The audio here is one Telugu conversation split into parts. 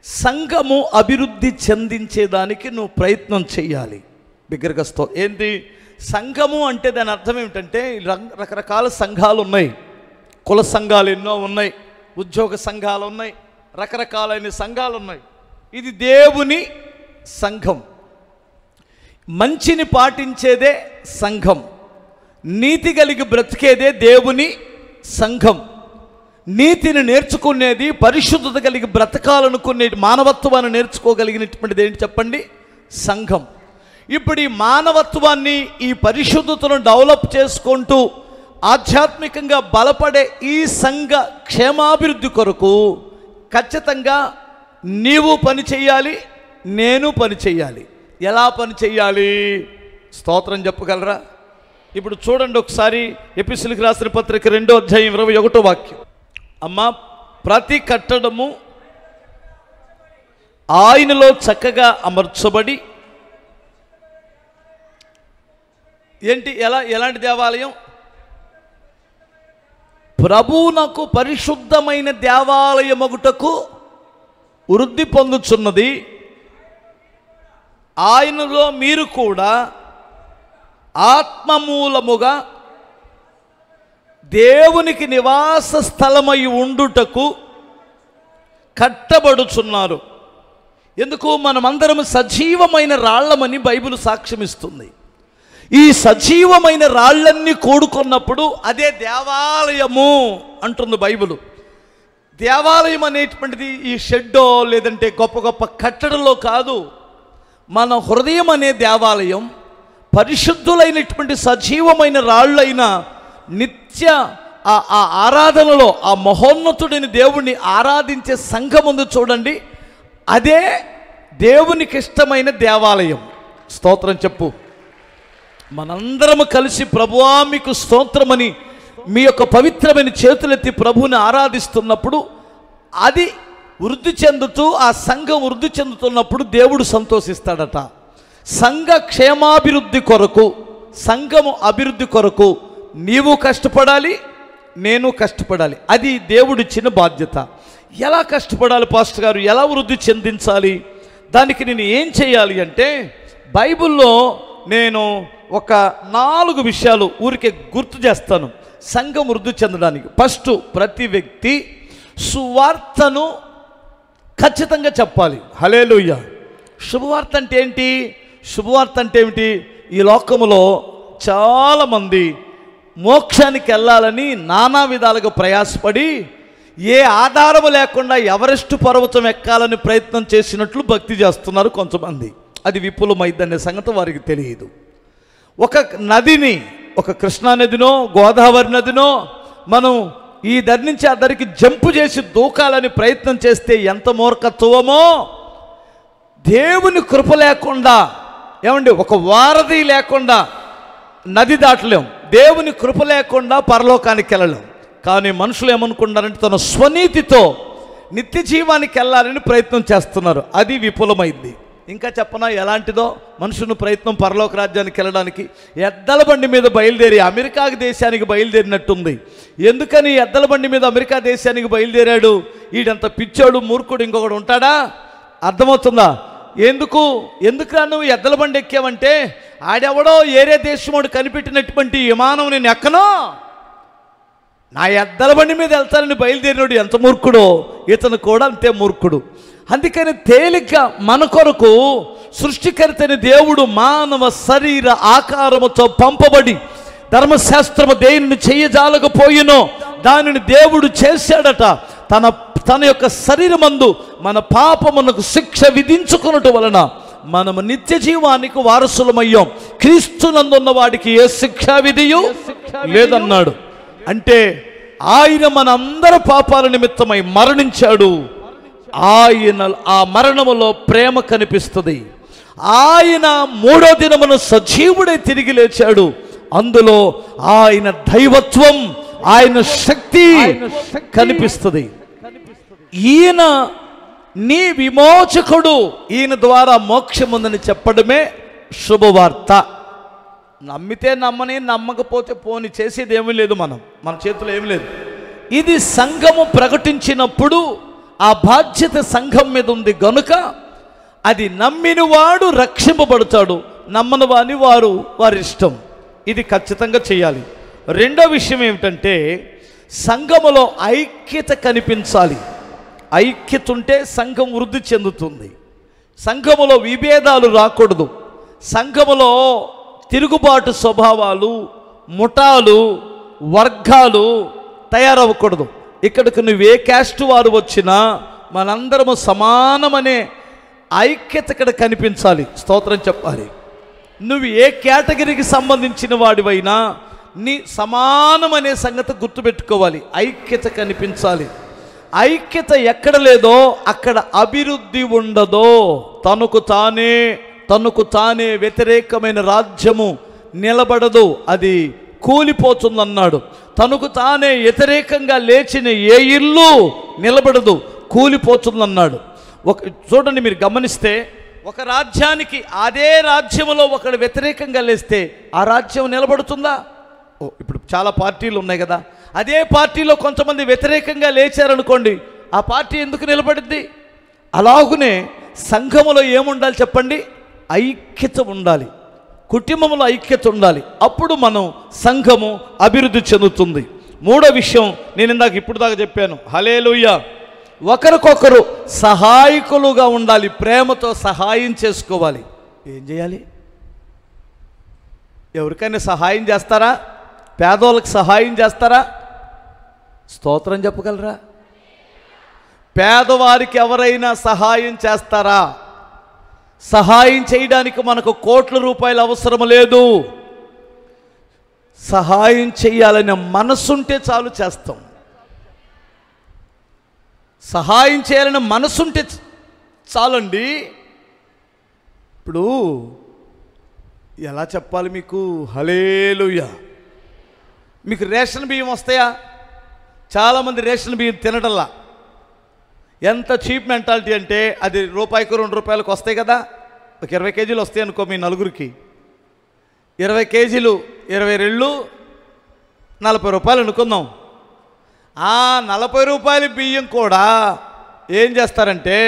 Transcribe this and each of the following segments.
సంఘము అభివృద్ధి చెందించేదానికి నువ్వు ప్రయత్నం చేయాలి బిగ్గరగా స్తో ఏంటి సంఘము అంటే దాని అర్థం ఏమిటంటే రం- రకరకాల సంఘాలు ఉన్నాయి కుల సంఘాలు ఎన్నో ఉన్నాయి ఉద్యోగ సంఘాలు ఉన్నాయి రకరకాలైన సంఘాలు ఉన్నాయి ఇది దేవుని సంఘం మంచిని పాటించేదే సంఘం నీతి కలిగి బ్రతికేదే దేవుని సంఘం నీతిని నేర్చుకునేది పరిశుద్ధత కలిగి బ్రతకాలనుకునేది మానవత్వాన్ని నేర్చుకోగలిగినటువంటిది ఏంటి చెప్పండి సంఘం ఇప్పుడు ఈ మానవత్వాన్ని ఈ పరిశుద్ధతను డెవలప్ చేసుకుంటూ ఆధ్యాత్మికంగా బలపడే ఈ సంఘ క్షేమాభివృద్ధి కొరకు ఖచ్చితంగా నీవు పని చేయాలి నేను పని చేయాలి ఎలా పని చేయాలి స్తోత్రం చెప్పగలరా ఇప్పుడు చూడండి ఒకసారి ఎపిసిల్కి రాసిన పత్రిక రెండో అధ్యాయం ఇరవై ఒకటో వాక్యం అమ్మ ప్రతి కట్టడము ఆయనలో చక్కగా అమర్చబడి ఏంటి ఎలా ఎలాంటి దేవాలయం ప్రభువునకు పరిశుద్ధమైన దేవాలయమగుటకు వృద్ధి పొందుచున్నది ఆయనలో మీరు కూడా ఆత్మమూలముగా దేవునికి నివాస స్థలమై ఉండుటకు కట్టబడుచున్నారు ఎందుకు మనమందరం సజీవమైన రాళ్లమని బైబిల్ సాక్ష్యమిస్తుంది ఈ సజీవమైన రాళ్ళన్నీ కూడుకున్నప్పుడు అదే దేవాలయము అంటుంది బైబిల్ దేవాలయం అనేటువంటిది ఈ షెడ్డో లేదంటే గొప్ప గొప్ప కట్టడంలో కాదు మన హృదయం అనే దేవాలయం పరిశుద్ధులైనటువంటి సజీవమైన రాళ్ళైన నిత్య ఆ ఆ ఆరాధనలో ఆ మహోన్నతుడిని దేవుణ్ణి ఆరాధించే సంఘం ఉంది చూడండి అదే దేవునికి ఇష్టమైన దేవాలయం స్తోత్రం చెప్పు మనందరము కలిసి ప్రభువా మీకు స్తోత్రమని మీ యొక్క పవిత్రమైన చేతులెత్తి ప్రభువుని ఆరాధిస్తున్నప్పుడు అది వృద్ధి చెందుతూ ఆ సంఘం వృద్ధి చెందుతున్నప్పుడు దేవుడు సంతోషిస్తాడట సంఘ క్షేమాభివృద్ధి కొరకు సంఘము అభివృద్ధి కొరకు నీవు కష్టపడాలి నేను కష్టపడాలి అది దేవుడిచ్చిన బాధ్యత ఎలా కష్టపడాలి పాస్టర్ గారు ఎలా వృద్ధి చెందించాలి దానికి నేను ఏం చేయాలి అంటే బైబిల్లో నేను ఒక నాలుగు విషయాలు ఊరికే గుర్తు చేస్తాను సంఘం వృద్ధి చెందడానికి ఫస్ట్ ప్రతి వ్యక్తి సువార్తను ఖచ్చితంగా చెప్పాలి హలేలుయ్య శుభవార్త అంటే ఏంటి శుభవార్త అంటే ఏమిటి ఈ లోకములో చాలామంది మోక్షానికి వెళ్ళాలని నానా విధాలుగా ప్రయాసపడి ఏ ఆధారము లేకుండా ఎవరెస్ట్ పర్వతం ఎక్కాలని ప్రయత్నం చేసినట్లు భక్తి చేస్తున్నారు కొంతమంది అది విపులమైందనే సంగతి వారికి తెలియదు ఒక నదిని ఒక కృష్ణా నదినో గోదావరి నదినో మనం ఈ దరి నుంచి ఆ దరికి జంపు చేసి దూకాలని ప్రయత్నం చేస్తే ఎంత మూర్ఖత్వమో దేవుని కృప లేకుండా ఏమండి ఒక వారధి లేకుండా నది దాటలేం దేవుని కృప లేకుండా పరలోకానికి వెళ్ళలేం కానీ మనుషులు ఏమనుకుంటారంటే తన స్వనీతితో నిత్య జీవానికి వెళ్ళాలని ప్రయత్నం చేస్తున్నారు అది విపులమైంది ఇంకా చెప్పనా ఎలాంటిదో మనుషుని ప్రయత్నం పరలోక రాజ్యానికి వెళ్ళడానికి ఎద్దల బండి మీద బయలుదేరి అమెరికా దేశానికి బయలుదేరినట్టుంది ఎందుకని ఎద్దల బండి మీద అమెరికా దేశానికి బయలుదేరాడు ఈడంత పిచ్చోడు మూర్ఖుడు ఇంకొకడు ఉంటాడా అర్థమవుతుందా ఎందుకు ఎందుకురా నువ్వు ఎద్దల బండి ఎక్కావంటే ఆడెవడో ఏరే దేశముడు కనిపెట్టినటువంటి విమానం నేను ఎక్కనో నా ఎద్దల బండి మీద వెళ్తానని బయలుదేరినాడు ఎంత మూర్ఖుడో ఇతను కూడా అంతే మూర్ఖుడు అందుకని తేలిక మన కొరకు సృష్టికర్తని దేవుడు మానవ శరీర ఆకారముతో పంపబడి ధర్మశాస్త్రము దేనిని చెయ్యజాలకపోయినో దానిని దేవుడు చేశాడట తన తన యొక్క శరీరమందు మన పాపమునకు శిక్ష విధించుకున్నట్టు వలన మనము నిత్య జీవానికి వారసులమయ్యాం క్రీస్తునందున్న వాడికి ఏ శిక్షా విధియు లేదన్నాడు అంటే ఆయన మనందరి పాపాల నిమిత్తమై మరణించాడు ఆయన ఆ మరణములో ప్రేమ కనిపిస్తుంది ఆయన మూడో దినమున సజీవుడై తిరిగి లేచాడు అందులో ఆయన దైవత్వం ఆయన శక్తి కనిపిస్తుంది ఈయన నీ విమోచకుడు ఈయన ద్వారా మోక్షముందని చెప్పడమే శుభవార్త నమ్మితే నమ్మని నమ్మకపోతే పోని చేసేది ఏమీ లేదు మనం మన చేతిలో ఏమీ లేదు ఇది సంఘము ప్రకటించినప్పుడు ఆ బాధ్యత సంఘం మీద ఉంది గనుక అది నమ్మినవాడు రక్షింపబడతాడు నమ్మని వాని వారు వారి ఇష్టం ఇది ఖచ్చితంగా చేయాలి రెండో విషయం ఏమిటంటే సంఘములో ఐక్యత కనిపించాలి ఐక్యత ఉంటే సంఘం వృద్ధి చెందుతుంది సంఘములో విభేదాలు రాకూడదు సంఘములో తిరుగుబాటు స్వభావాలు ముఠాలు వర్గాలు తయారవ్వకూడదు ఇక్కడికి నువ్వు ఏ క్యాస్ట్ వారు వచ్చినా మనందరము సమానమనే ఐక్యత ఇక్కడ కనిపించాలి స్తోత్రం చెప్పాలి నువ్వు ఏ కేటగిరీకి సంబంధించిన వాడివైనా నీ సమానమనే సంగతి గుర్తుపెట్టుకోవాలి ఐక్యత కనిపించాలి ఐక్యత ఎక్కడ లేదో అక్కడ అభివృద్ధి ఉండదో తనకు తానే తనకు తానే వ్యతిరేకమైన రాజ్యము నిలబడదు అది కూలిపోతుందన్నాడు తనకు తానే వ్యతిరేకంగా లేచిన ఏ ఇల్లు నిలబడదు కూలిపోతుందన్నాడు ఒక చూడండి మీరు గమనిస్తే ఒక రాజ్యానికి అదే రాజ్యములో ఒకడు వ్యతిరేకంగా లేస్తే ఆ రాజ్యం నిలబడుతుందా ఓ ఇప్పుడు చాలా పార్టీలు ఉన్నాయి కదా అదే పార్టీలో కొంతమంది వ్యతిరేకంగా లేచారనుకోండి ఆ పార్టీ ఎందుకు నిలబడిద్ది అలాగునే సంఘములో ఏముండాలి చెప్పండి ఐక్యత ఉండాలి కుటుంబంలో ఐక్యత ఉండాలి అప్పుడు మనం సంఘము అభివృద్ధి చెందుతుంది మూడో విషయం నేను ఇందాక ఇప్పుడు దాకా చెప్పాను హలేలుయ్య ఒకరికొకరు సహాయకులుగా ఉండాలి ప్రేమతో సహాయం చేసుకోవాలి ఏం చేయాలి ఎవరికైనా సహాయం చేస్తారా పేదోళ్ళకి సహాయం చేస్తారా స్తోత్రం చెప్పగలరా పేదవారికి ఎవరైనా సహాయం చేస్తారా సహాయం చేయడానికి మనకు కోట్ల రూపాయలు అవసరం లేదు సహాయం చేయాలనే మనసుంటే చాలు చేస్తాం సహాయం చేయాలని మనసుంటే చ- చాలండి ఇప్పుడు ఎలా చెప్పాలి మీకు హలేలుయ మీకు రేషన్ బియ్యం వస్తాయా చాలామంది రేషన్ బియ్యం తినటల్లా ఎంత చీప్ మెంటాలిటీ అంటే అది రూపాయికి రెండు రూపాయలకు వస్తాయి కదా ఒక ఇరవై కేజీలు వస్తాయి అనుకో మీ నలుగురికి ఇరవై కేజీలు ఇరవై రెళ్ళు నలభై రూపాయలు అనుకుందాం ఆ నలభై రూపాయల బియ్యం కూడా ఏం చేస్తారంటే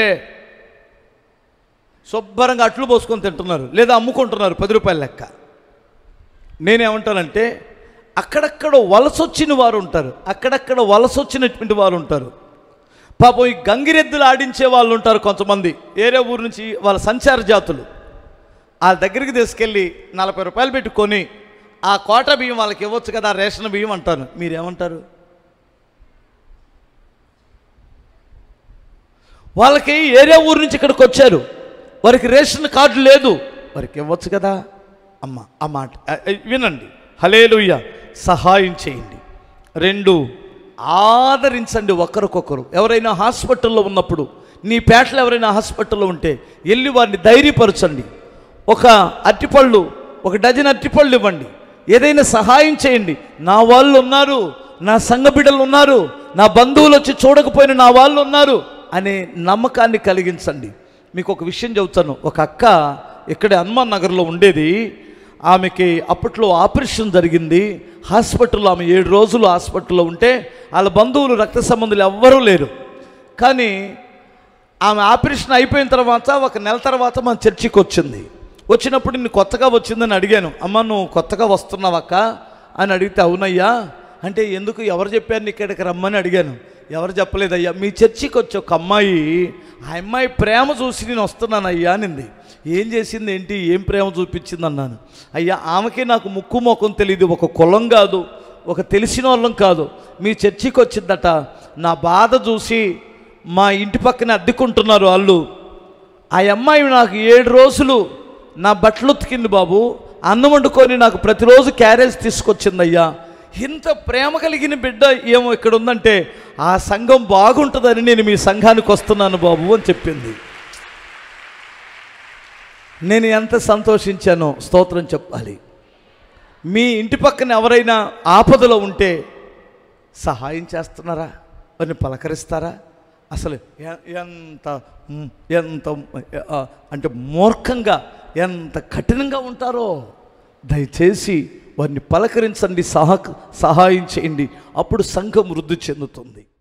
శుభ్రంగా అట్లు పోసుకొని తింటున్నారు లేదా అమ్ముకుంటున్నారు పది రూపాయల లెక్క నేనేమంటానంటే అక్కడక్కడ వలసొచ్చిన వారు ఉంటారు అక్కడక్కడ వలసొచ్చినటువంటి వారు ఉంటారు పాపం ఈ గంగిరెద్దులు ఆడించే వాళ్ళు ఉంటారు కొంతమంది వేరే ఊరు నుంచి వాళ్ళ సంచార జాతులు వాళ్ళ దగ్గరికి తీసుకెళ్ళి నలభై రూపాయలు పెట్టుకొని ఆ కోట బియ్యం వాళ్ళకి ఇవ్వచ్చు కదా రేషన్ బియ్యం అంటాను మీరేమంటారు వాళ్ళకి ఏరే ఊరు నుంచి ఇక్కడికి వచ్చారు వారికి రేషన్ కార్డు లేదు వారికి ఇవ్వచ్చు కదా అమ్మ ఆ మాట ఆ, ఆ, వినండి హలేలుయ్య సహాయం చేయండి రెండు ఆదరించండి ఒకరికొకరు ఎవరైనా హాస్పిటల్లో ఉన్నప్పుడు నీ పేటలో ఎవరైనా హాస్పిటల్లో ఉంటే వెళ్ళి వారిని ధైర్యపరచండి ఒక అట్టిపళ్ళు ఒక డజన్ అట్టిపళ్ళు ఇవ్వండి ఏదైనా సహాయం చేయండి నా వాళ్ళు ఉన్నారు నా సంఘ బిడ్డలు ఉన్నారు నా బంధువులు వచ్చి చూడకపోయిన నా వాళ్ళు ఉన్నారు అనే నమ్మకాన్ని కలిగించండి మీకు ఒక విషయం చెబుతాను ఒక అక్క ఇక్కడే హనుమాన్ నగర్లో ఉండేది ఆమెకి అప్పట్లో ఆపరేషన్ జరిగింది హాస్పిటల్లో ఆమె ఏడు రోజులు హాస్పిటల్లో ఉంటే వాళ్ళ బంధువులు రక్త సంబంధులు ఎవ్వరూ లేరు కానీ ఆమె ఆపరేషన్ అయిపోయిన తర్వాత ఒక నెల తర్వాత మన చర్చికి వచ్చింది వచ్చినప్పుడు నేను కొత్తగా వచ్చిందని అడిగాను అమ్మ నువ్వు కొత్తగా వస్తున్నావక్క అని అడిగితే అవునయ్యా అంటే ఎందుకు ఎవరు చెప్పారు నీకు ఇక్కడికి రమ్మని అడిగాను ఎవరు చెప్పలేదయ్యా మీ చర్చికి వచ్చి ఒక అమ్మాయి ఆ అమ్మాయి ప్రేమ చూసి నేను వస్తున్నానయ్యా అనింది ఏం చేసింది ఏంటి ఏం ప్రేమ చూపించింది అన్నాను అయ్యా ఆమెకి నాకు ముక్కు మొఖం తెలియదు ఒక కులం కాదు ఒక తెలిసిన వాళ్ళం కాదు మీ చర్చికి వచ్చిందట నా బాధ చూసి మా ఇంటి పక్కన అద్దెకుంటున్నారు వాళ్ళు ఆ అమ్మాయి నాకు ఏడు రోజులు నా బట్టలు ఉతికింది బాబు అన్నం వండుకొని నాకు ప్రతిరోజు క్యారేజ్ తీసుకొచ్చిందయ్యా ఇంత ప్రేమ కలిగిన బిడ్డ ఏమో ఇక్కడ ఉందంటే ఆ సంఘం బాగుంటుందని నేను మీ సంఘానికి వస్తున్నాను బాబు అని చెప్పింది నేను ఎంత సంతోషించానో స్తోత్రం చెప్పాలి మీ ఇంటి పక్కన ఎవరైనా ఆపదలో ఉంటే సహాయం చేస్తున్నారా వారిని పలకరిస్తారా అసలు ఎ- ఎంత మ్, ఎంత ఆ, అంటే మూర్ఖంగా ఎంత కఠినంగా ఉంటారో దయచేసి వారిని పలకరించండి సహ సహాయం చేయండి అప్పుడు సంఘం వృద్ధి చెందుతుంది